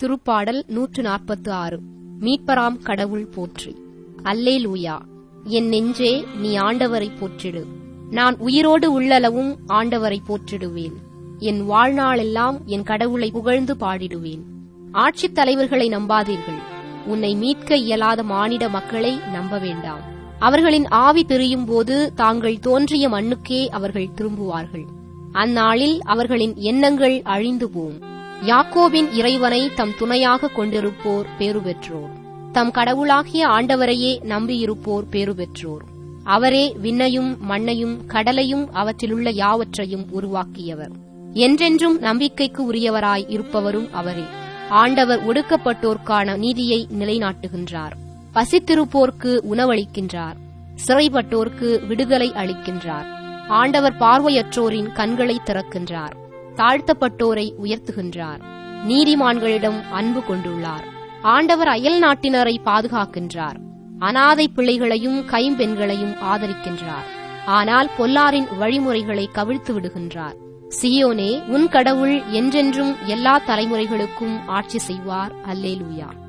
திருப்பாடல் நூற்று நாற்பத்து ஆறு மீட்பராம் கடவுள் போற்றி அல்லேலூயா என் நெஞ்சே நீ ஆண்டவரை போற்றிடு நான் உயிரோடு உள்ளளவும் ஆண்டவரை போற்றிடுவேன் என் வாழ்நாளெல்லாம் என் கடவுளை புகழ்ந்து பாடிடுவேன் ஆட்சித் தலைவர்களை நம்பாதீர்கள் உன்னை மீட்க இயலாத மானிட மக்களை நம்ப வேண்டாம் அவர்களின் ஆவி பிரியும் போது தாங்கள் தோன்றிய மண்ணுக்கே அவர்கள் திரும்புவார்கள் அந்நாளில் அவர்களின் எண்ணங்கள் அழிந்து போம் யாக்கோபின் இறைவனை தம் துணையாக கொண்டிருப்போர் பேறு பெற்றோர் தம் கடவுளாகிய ஆண்டவரையே நம்பியிருப்போர் பேறு பெற்றோர் அவரே விண்ணையும் மண்ணையும் கடலையும் அவற்றிலுள்ள யாவற்றையும் உருவாக்கியவர் என்றென்றும் நம்பிக்கைக்கு உரியவராய் இருப்பவரும் அவரே ஆண்டவர் ஒடுக்கப்பட்டோர்க்கான நீதியை நிலைநாட்டுகின்றார் பசித்திருப்போர்க்கு உணவளிக்கின்றார் சிறைப்பட்டோர்க்கு விடுதலை அளிக்கின்றார் ஆண்டவர் பார்வையற்றோரின் கண்களை திறக்கின்றார் தாழ்த்தப்பட்டோரை உயர்த்துகின்றார் நீதிமான்களிடம் அன்பு கொண்டுள்ளார் ஆண்டவர் அயல் நாட்டினரை பாதுகாக்கின்றார் அனாதை பிள்ளைகளையும் கைம்பெண்களையும் ஆதரிக்கின்றார் ஆனால் பொல்லாரின் வழிமுறைகளை கவிழ்த்து விடுகின்றார் சியோனே உன் கடவுள் என்றென்றும் எல்லா தலைமுறைகளுக்கும் ஆட்சி செய்வார் அல்லேலூயா